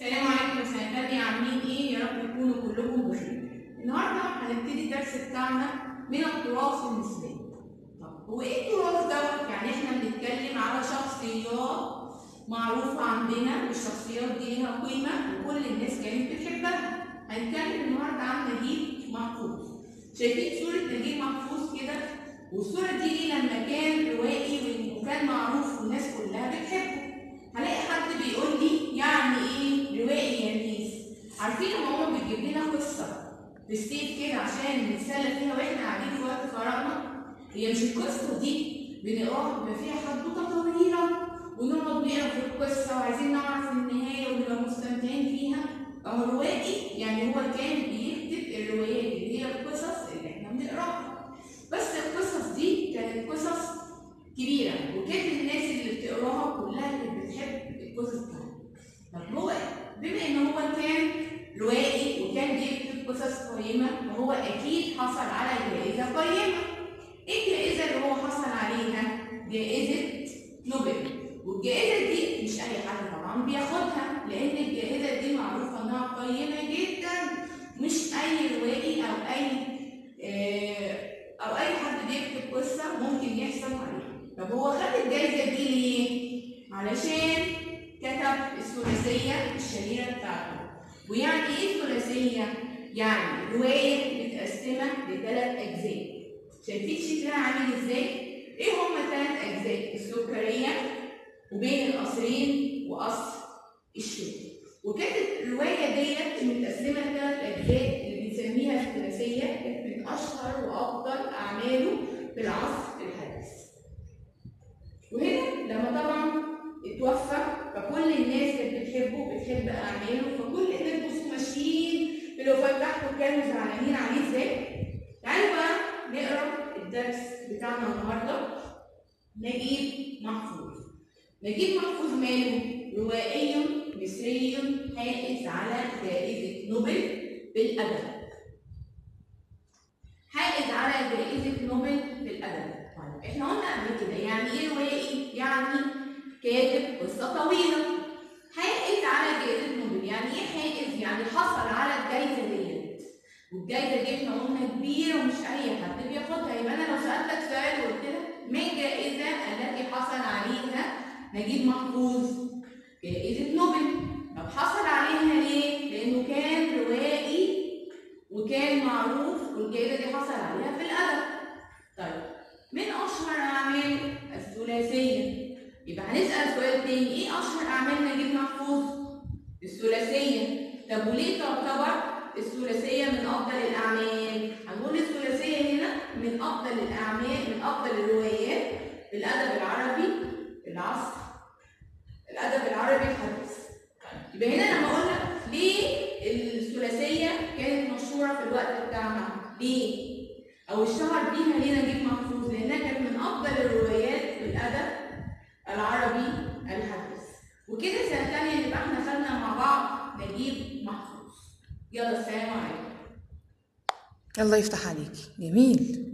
السلام عليكم سنة تانية عاملين ايه؟ يا رب تكونوا كلكم بخير. النهارده هنبتدي الدرس بتاعنا من التراث النسبي. طب هو ايه التراث دوت؟ يعني احنا بنتكلم على شخصيات معروفة عندنا والشخصيات دي ليها قيمة وكل الناس كانت بتحبها. هنتكلم النهارده عن نجيب محفوظ. شايفين صورة نجيب محفوظ كده؟ والصورة دي ليه لما كان روائي وكان معروف والناس كلها بتحبه. هلاقي حد بيقول لي يعني ايه روائي يا ميس عارفين لما ماما بتجيب لنا قصه في ستيت كده عشان نتسلى فيها واحنا قاعدين في وقت فراغنا هي مش القصه دي بنقراها بيبقى فيها حدوته طويله ونقعد نقرا في القصه وعايزين نعرف النهايه ونبقى مستمتعين فيها اهو روائي يعني هو كان بيكتب الروايات اللي هي القصص اللي احنا بنقراها بس القصص دي كانت قصص كبيرة وكانت الناس اللي بتقراها كلها اللي بتحب القصص بتاعته. طب هو بما ان هو كان روائي وكان بيكتب قصص قيمة فهو أكيد حصل على جائزة قيمة. إيه الجائزة اللي هو حصل عليها؟ جائزة نوبل. والجائزة دي مش أي حد طبعا بياخدها لأن الجائزة دي معروفة إنها قيمة جدا مش أي روائي أو أي آه أو أي حد بيكتب قصة ممكن يحصل عليها. طب هو خد الجايزة دي ليه؟ علشان كتب الثلاثية الشهيرة بتاعته. ويعني إيه ثلاثية؟ يعني رواية متقسمة لثلاث أجزاء. شايفين شكلها عامل إزاي؟ إيه هما ثلاث أجزاء؟ السكرية وبين القصرين وقصر الشتاء. وكانت الرواية ديت متقسمة لثلاث أجزاء اللي بنسميها الثلاثية كانت من أشهر وأفضل أعماله في العصر الحديث. وهنا لما طبعا اتوفى فكل الناس كانت بتحبه بتحب اعماله فكل الناس بصوا ماشيين في الوفاه بتاعته كانوا زعلانين عليه ازاي؟ تعالوا بقى نقرا الدرس بتاعنا النهارده نجيب محفوظ نجيب محفوظ ماله؟ روائي مصري حائز على جائزة نوبل بالأدب حائز على جائزة نوبل بالأدب طيب احنا قلنا قبل كده يعني ايه روائي؟ يعني كاتب قصة طويلة. حائز على جائزة نوبل، يعني ايه حائز؟ يعني حصل على الجائزة ديت. والجائزة دي احنا قلنا كبيرة ومش أي حد بياخدها، يبقى أنا لو سألتك سؤال وقلت لك ما الجائزة التي حصل عليها نجيب محفوظ؟ جائزة نوبل. طب حصل عليها ليه؟ لأنه كان روائي وكان معروف والجائزة دي حصل عليها في الأدب. طيب من اشهر اعمال الثلاثيه يبقى هنسال سؤال تاني ايه اشهر اعمال نجيب محفوظ الثلاثيه طب وليه تعتبر الثلاثيه من افضل الاعمال هنقول الثلاثيه هنا من افضل الاعمال من افضل الروايات في الادب العربي في العصر الادب العربي الحديث يبقى هنا لما اقول لك ليه الثلاثيه كانت مشهوره في الوقت بتاعنا ليه او اشتهر بيها ليه نجيب محفوظ لانها كانت من افضل الروايات في الادب العربي الحديث وكده سنه ثانيه يبقى احنا خدنا مع بعض نجيب محفوظ يلا السلام عليكم الله يفتح عليك جميل